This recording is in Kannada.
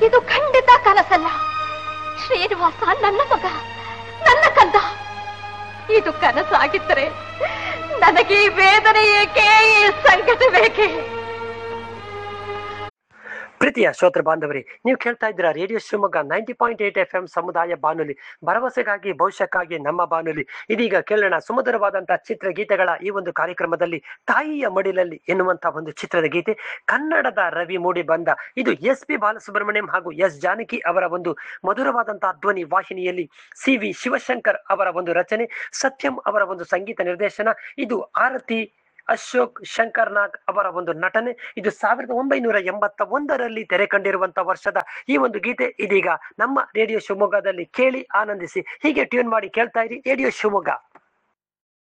ಇದು ಖಂಡಿತ ಕನಸಲ್ಲ ಶ್ರೀನಿವಾಸ ನನ್ನ ಮಗ ನನ್ನ ಕಂದ ಇದು ಕನಸಾಗಿದ್ದರೆ ನನಗೆ ಈ ವೇದನೆ ಏಕೆ ಈ ಸಂಕಟ ಬೇಕೆ ಪ್ರೀತಿಯ ಶ್ರೋತೃ ಬಾಂಧವರೇ ನೀವು ಕೇಳ್ತಾ ಇದ್ದೀರಾ radio Shivamogga ninety point eight FM ಎಂ ಸಮುದಾಯ ಬಾನುಲಿ ಭರವಸೆಗಾಗಿ ಭವಿಷ್ಯಕ್ಕಾಗಿ ನಮ್ಮ ಬಾನುಲಿ ಇದೀಗ ಕೇಳೋಣ ಸುಮಧುರವಾದಂತಹ ಚಿತ್ರಗೀತೆಗಳ ಈ ಒಂದು ಕಾರ್ಯಕ್ರಮದಲ್ಲಿ ತಾಯಿಯ ಮಡಿಲಲ್ಲಿ ಎನ್ನುವಂತಹ ಒಂದು ಚಿತ್ರದ ಗೀತೆ ಕನ್ನಡದ ರವಿ ಮೂಡಿ ಬಂದ ಇದು ಎಸ್ ಪಿ ಬಾಲಸುಬ್ರಹ್ಮಣ್ಯಂ ಹಾಗೂ ಎಸ್ ಜಾನಕಿ ಅವರ ಒಂದು ಮಧುರವಾದಂತಹ ಧ್ವನಿ ವಾಹಿನಿಯಲ್ಲಿ ಸಿ ವಿ ಶಿವಶಂಕರ್ ಅವರ ಒಂದು ರಚನೆ ಸತ್ಯಂ ಅವರ ಒಂದು ಸಂಗೀತ ನಿರ್ದೇಶನ ಇದು ಆರತಿ ಅಶೋಕ್ ಶಂಕರ್ ನಾಗ್ ಅವರ ಒಂದು ನಟನೆ ಇದು ಸಾವಿರದ ಒಂಬೈನೂರ ಎಂಬತ್ತ ಒಂದರಲ್ಲಿ ತೆರೆ ಕಂಡಿರುವಂತಹ ವರ್ಷದ ಈ ಒಂದು ಗೀತೆ ಇದೀಗ ನಮ್ಮ ರೇಡಿಯೋ ಶಿವಮೊಗ್ಗದಲ್ಲಿ ಕೇಳಿ ಆನಂದಿಸಿ ಹೀಗೆ ಟ್ಯೂನ್ ಮಾಡಿ ಕೇಳ್ತಾ ಇರಿ ರೇಡಿಯೋ ಶಿವಮೊಗ್ಗ